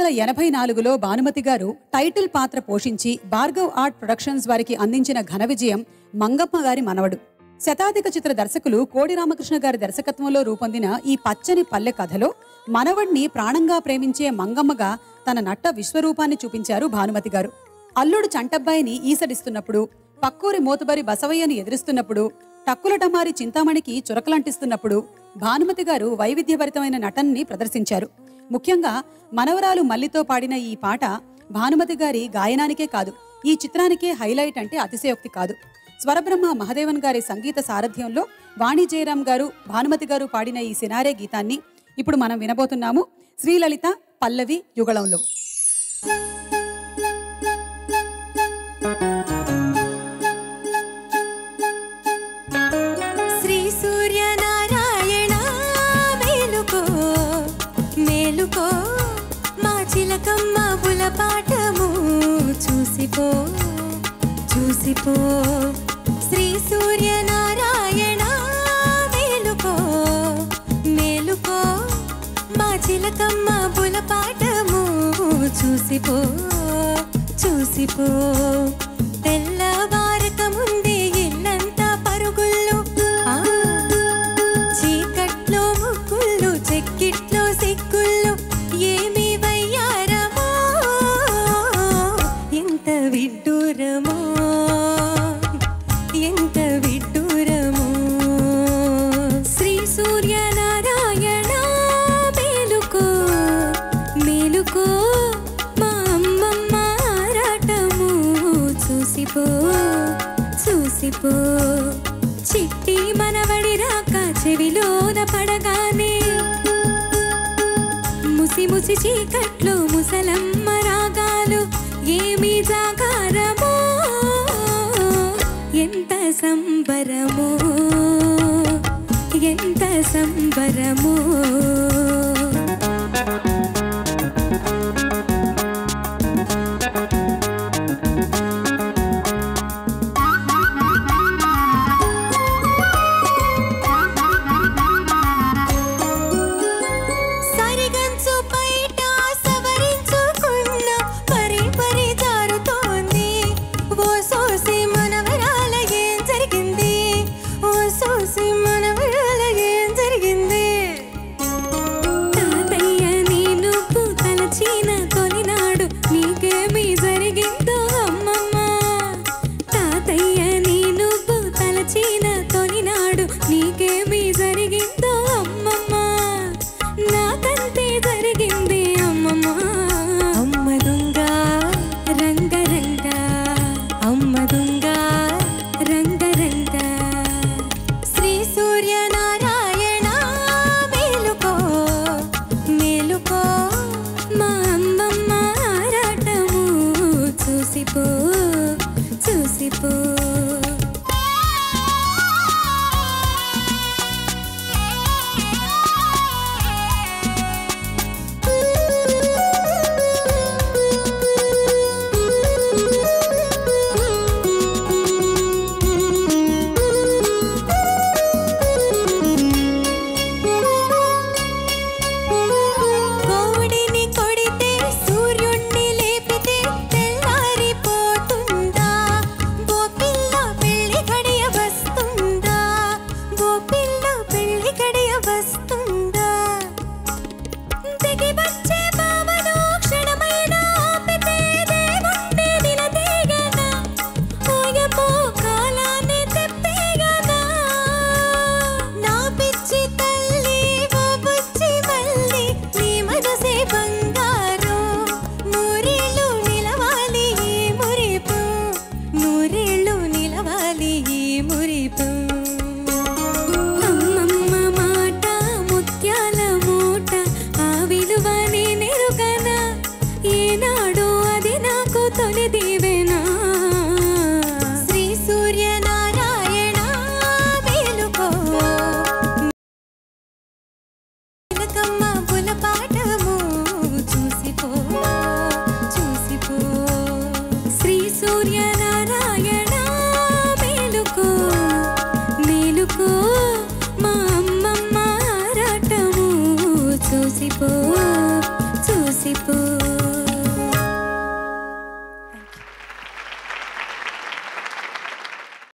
వందల ఎనభై నాలుగులో భానుమతి గారు టైటిల్ పాత్ర పోషించి భార్గవ్ ఆర్ట్ ప్రొడక్షన్స్ వారికి అందించిన ఘన విజయం మంగమ్మ గారి మనవడు శతాధిక చిత్ర దర్శకులు కోడి రామకృష్ణ గారి దర్శకత్వంలో రూపొందిన ఈ పచ్చని పల్లె కథలో మనవణ్ణి ప్రాణంగా ప్రేమించే మంగమ్మగా తన నట్ట విశ్వరూపాన్ని చూపించారు భానుమతి గారు అల్లుడు చంటబ్బాయిని ఈసడిస్తున్నప్పుడు పక్కూరి మోతుబరి బసవయ్యని ఎదిరిస్తున్నప్పుడు టక్కుల టమారి చింతామణికి చురకలంటిస్తున్నప్పుడు భానుమతి గారు వైవిధ్యభరితమైన నటనని ప్రదర్శించారు ముఖ్యంగా మనవరాలు మల్లితో పాడిన ఈ పాట భానుమతి గారి గాయనానికే కాదు ఈ చిత్రానికే హైలైట్ అంటే అతిశయోక్తి కాదు స్వరబ్రహ్మ మహదేవన్ గారి సంగీత సారథ్యంలో వాణి జయరాం గారు భానుమతి గారు పాడిన ఈ సినారే గీతాన్ని ఇప్పుడు మనం వినబోతున్నాము శ్రీలలిత పల్లవి యుగళంలో శ్రీ సూర్యనారాయణ మేలుకో మేలుకో మా చిలకమ్మ బులపాటము చూసిపో చూసిపో శ్రీ సూర్యనారాయణ మేలుకో మేలుకో మా చిలకమ్మ బులపాటము చూసిపో చూసిపో తెల్లవారక ముందే ఇల్లంతా పరుగుళ్ళు ఆ, చీకట్లో ముగ్గుళ్ళు చెక్కిట్లో సిగ్గుళ్ళు ఏమి వయ్యారమో ఎంత విడ్డూరమో ఎంత విడ్డూరమో శ్రీ సూర్యనారాయణ మేలుకో మేలుకో మా అమ్మమ్మ ఆరాటము చూసిపో చూసిపో చిట్టి మనవడి రాక చెవిలోన పడగానే ముసి ముసి చీకట్లో ముసలమ్మ రాగాలు ఏమి జాగారమో ఎంత సంబరమో ఎంత సంబరమో సరిగంచు పైట సవరించుకున్న పరి పరి జారుతోంది ఓ సోసి మనవరాల ఏం జరిగింది ఓ సోసి మనవరాల ఏం జరిగింది తాతయ్య నేను తలచిన తొలినాడు నీకేమి జరిగిందో అమ్మమ్మ తాతయ్య నేను తలచిన తొలినాడు నీకేమి జరిగిందో అమ్మమ్మ నాకంతే జరిగింది అమ్మమ్మ అమ్మ దొంగ రంగ రంగ అమ్మ దొంగ రంగ రంగ శ్రీ సూర్యనారాయణ మేలుకో మేలుకో మా అమ్మమ్మ ఆరాటము చూసిపో చూసిపో కోడిని కొడితే సూర్యుణ్ణి లేపితే తెల్లారిపోతుందా ఓ పిల్ల పెళ్లి గడియ వస్తుందా ఓ పిల్ల పెళ్లి గడియ వస్తుందా దిగి వచ్చే భావను క్షణమైన ఆపితే దేవుణ్ణి నిలదీయగా ఓయమ్మో కాలాన్ని తెప్పేయగా నా పిచ్చి తల్లి ఓ బుచ్చి మల్లి నీ మనసే బంగారు నూరేళ్ళు నిలవాలి ఈ మురిపు నూరేళ్ళు నిలవాలి ఈ మురిపు అమ్మమ్మ మాట ముత్యాల మూట ఆ విలువ నేనెరుగనా ఏనాడు అది నాకు తొలి దీవెనా శ్రీ సూర్యనారాయణ మేలుకో చిలకమ్మ బులపాటము చూసిపో చూసిపో శ్రీ సూర్యనారాయణ మేలుకో మేలుకో మా అమ్మమ్మ ఆరాటము చూసిపో చూసిపో